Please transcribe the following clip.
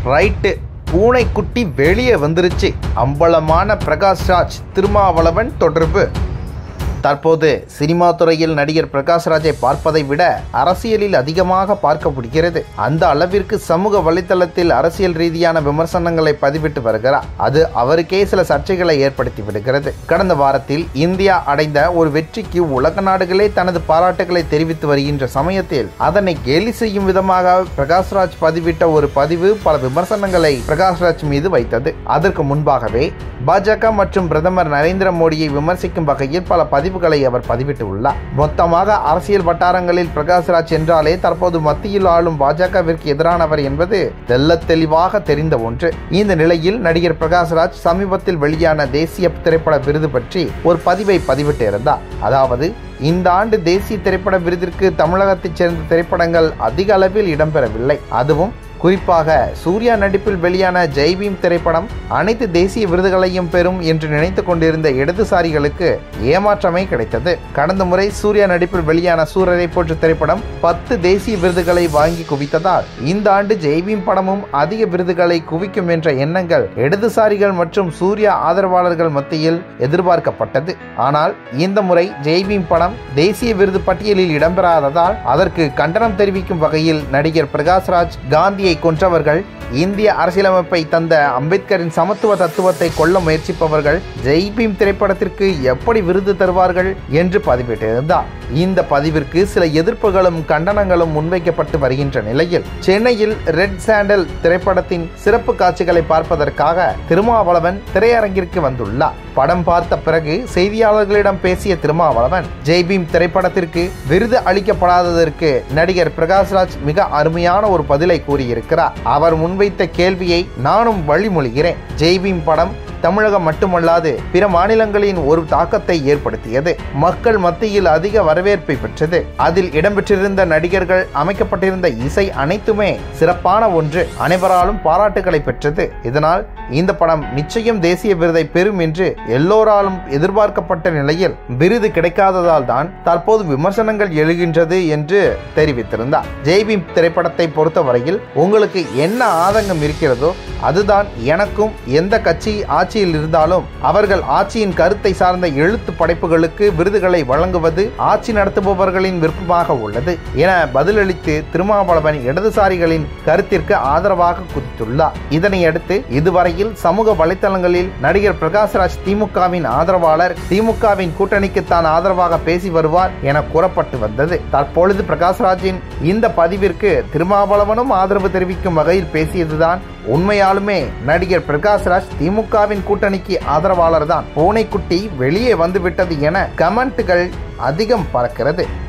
right பூனைக்குட்டி வெளியே வந்துருச்சு அம்பலமான பிரகாஷ் ராஜ் திருமாவளவன் தொடர்பு தற்போது சினிமா துறையில் நடிகர் பிரகாஷ் ராஜை பார்ப்பதை விட அரசியலில் அதிகமாக பார்க்க முடிகிறது அந்த அளவிற்கு சமூக வலைதளத்தில் அரசியல் ரீதியான விமர்சனங்களை பதிவிட்டு வருகிறார் அது அவருக்கே சில சர்ச்சைகளை ஏற்படுத்தி விடுகிறது கடந்த வாரத்தில் இந்தியா அடைந்த ஒரு வெற்றிக்கு உலக நாடுகளே தனது பாராட்டுகளை தெரிவித்து வருகின்ற சமயத்தில் அதனை கேலி செய்யும் விதமாக பிரகாஷ் ராஜ் பதிவிட்ட ஒரு பதிவு பல விமர்சனங்களை பிரகாஷ் ராஜ் மீது வைத்தது அதற்கு முன்பாகவே பாஜக மற்றும் பிரதமர் நரேந்திர மோடியை விமர்சிக்கும் வகையில் பல பதிவுகளை அவர் பதிவிட்டு உள்ளார் மொத்தமாக அரசியல் வட்டாரங்களில் பிரகாஷ் ராஜ் என்றாலே தற்போது மத்தியில் ஆளும் பாஜகவிற்கு எதிரானவர் என்பது தெள்ளத் தெளிவாக தெரிந்த ஒன்று இந்த நிலையில் நடிகர் பிரகாஷ் ராஜ் சமீபத்தில் வெளியான தேசிய திரைப்பட விருது பற்றி ஒரு பதிவை பதிவிட்டு இருந்தார் அதாவது இந்த ஆண்டு தேசிய திரைப்பட விருதிற்கு தமிழகத்தைச் சேர்ந்த திரைப்படங்கள் அதிக அளவில் இடம்பெறவில்லை அதுவும் குறிப்பாக சூர்யா நடிப்பில் வெளியான ஜெய்பீம் திரைப்படம் அனைத்து தேசிய விருதுகளையும் பெறும் என்று நினைத்து கொண்டிருந்த இடதுசாரிகளுக்கு ஏமாற்றமே கிடைத்தது கடந்த முறை சூர்யா நடிப்பில் வெளியான சூரரை போன்ற திரைப்படம் பத்து தேசிய விருதுகளை வாங்கி குவித்ததால் இந்த ஆண்டு ஜெய்பீம் படமும் அதிக விருதுகளை குவிக்கும் என்ற எண்ணங்கள் இடதுசாரிகள் மற்றும் சூர்யா ஆதரவாளர்கள் மத்தியில் எதிர்பார்க்கப்பட்டது ஆனால் இந்த முறை ஜெய்பீம் படம் தேசிய விருது பட்டியலில் இடம்பெறாததால் அதற்கு கண்டனம் தெரிவிக்கும் வகையில் நடிகர் பிரகாஷ்ராஜ் காந்தியை கொன்றவர்கள் இந்திய அரசியலமைப்பை தந்த அம்பேத்கரின் சமத்துவ தத்துவத்தை கொல்ல முயற்சிப்பவர்கள் ஜெய்பீம் திரைப்படத்திற்கு எப்படி விருது தருவார்கள் என்று பதிவிட்டிருந்தார் இந்த பதிவிற்கு சில எதிர்ப்புகளும் கண்டனங்களும் முன்வைக்கப்பட்டு வருகின்ற நிலையில் சென்னையில் ரெட் சாண்டல் திரைப்படத்தின் சிறப்பு காட்சிகளை பார்ப்பதற்காக திருமாவளவன் திரையரங்கிற்கு வந்துள்ளார் படம் பார்த்த பிறகு செய்தியாளர்களிடம் பேசிய திருமாவளவன் ஜெய்பீம் திரைப்படத்திற்கு விருது அளிக்கப்படாததற்கு நடிகர் பிரகாஷ்ராஜ் மிக அருமையான ஒரு பதிலை கூறியிருக்கிறார் அவர் முன்வைத்த கேள்வியை நானும் வழிமொழிகிறேன் ஜெய்பீம் படம் தமிழகம் மட்டுமல்லாது பிற மாநிலங்களின் ஒரு தாக்கத்தை ஏற்படுத்தியது மக்கள் மத்தியில் அதிக வரவேற்பை பெற்றது அதில் இடம்பெற்றிருந்த நடிகர்கள் அமைக்கப்பட்டிருந்த இசை அனைத்துமே சிறப்பான ஒன்று அனைவராலும் பாராட்டுகளை பெற்றது இதனால் இந்த படம் நிச்சயம் தேசிய விருதை பெறும் என்று எல்லோராலும் எதிர்பார்க்கப்பட்ட நிலையில் விருது கிடைக்காததால் தான் தற்போது விமர்சனங்கள் எழுகின்றது என்று தெரிவித்திருந்தார் ஜெய்பீம் திரைப்படத்தை பொறுத்தவரையில் உங்களுக்கு என்ன ஆதங்கம் இருக்கிறதோ அதுதான் எனக்கும் எந்த கட்சி ஆட்சியில் இருந்தாலும் அவர்கள் ஆட்சியின் கருத்தை சார்ந்த எழுத்து படைப்புகளுக்கு விருதுகளை வழங்குவது ஆட்சி நடத்துபவர்களின் விருப்பமாக உள்ளது என பதிலளித்து திருமாவளவன் இடதுசாரிகளின் கருத்திற்கு ஆதரவாக குதித்துள்ளார் இதனையடுத்து இதுவரையில் சமூக வலைதளங்களில் நடிகர் பிரகாஷ்ராஜ் திமுகவின் ஆதரவாளர் திமுகவின் கூட்டணிக்கு தான் ஆதரவாக பேசி வருவார் என கூறப்பட்டு வந்தது தற்பொழுது பிரகாஷ்ராஜின் இந்த பதிவிற்கு திருமாவளவனும் ஆதரவு தெரிவிக்கும் வகையில் பேசியதுதான் உண்மையாலுமே நடிகர் பிரகாஷ்ராஜ் திமுகவின் கூட்டணிக்கு ஆதரவாளர் தான் பூனைக்குட்டி வெளியே வந்துவிட்டது என கமெண்ட்டுகள் அதிகம் பறக்கிறது